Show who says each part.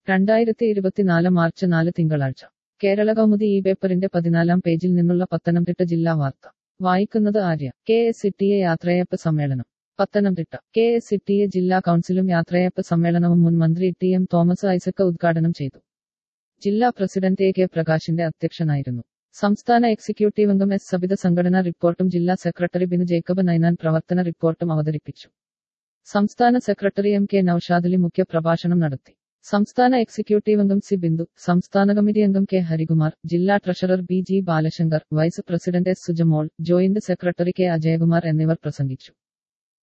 Speaker 1: രണ്ടായിരത്തി ഇരുപത്തിനാല് മാർച്ച് നാല് തിങ്കളാഴ്ച കേരള കൗമുദി ഈ പേപ്പറിന്റെ പതിനാലാം പേജിൽ നിന്നുള്ള പത്തനംതിട്ട ജില്ലാ വാർത്ത വായിക്കുന്നത് ആര്യ കെ എസ് സിറ്റിയെ യാത്രയയപ്പ് സമ്മേളനം പത്തനംതിട്ട കെ എസ് സിറ്റിയെ ജില്ലാ കൗൺസിലും യാത്രയയപ്പ് സമ്മേളനവും മുൻ മന്ത്രി ടി എം തോമസ് ഐസക് ഉദ്ഘാടനം ചെയ്തു ജില്ലാ പ്രസിഡന്റ് എ കെ പ്രകാശിന്റെ അധ്യക്ഷനായിരുന്നു സംസ്ഥാന എക്സിക്യൂട്ടീവ് അംഗം എസ് സബിത സംഘടനാ റിപ്പോർട്ടും ജില്ലാ സെക്രട്ടറി ബിനു ജേക്കബ് നൈനാൻ പ്രവർത്തന റിപ്പോർട്ടും അവതരിപ്പിച്ചു സംസ്ഥാന സെക്രട്ടറി എം കെ നൌഷാദലി മുഖ്യ പ്രഭാഷണം നടത്തി സംസ്ഥാന എക്സിക്യൂട്ടീവ് അംഗം സി ബിന്ദു സംസ്ഥാന കമ്മിറ്റി അംഗം കെ ഹരികുമാർ ജില്ലാ treasurer B G Balashankar vice president S Sujamol joint secretary K Ajayakumar എന്നിവർ പ്രസംഗിച്ചു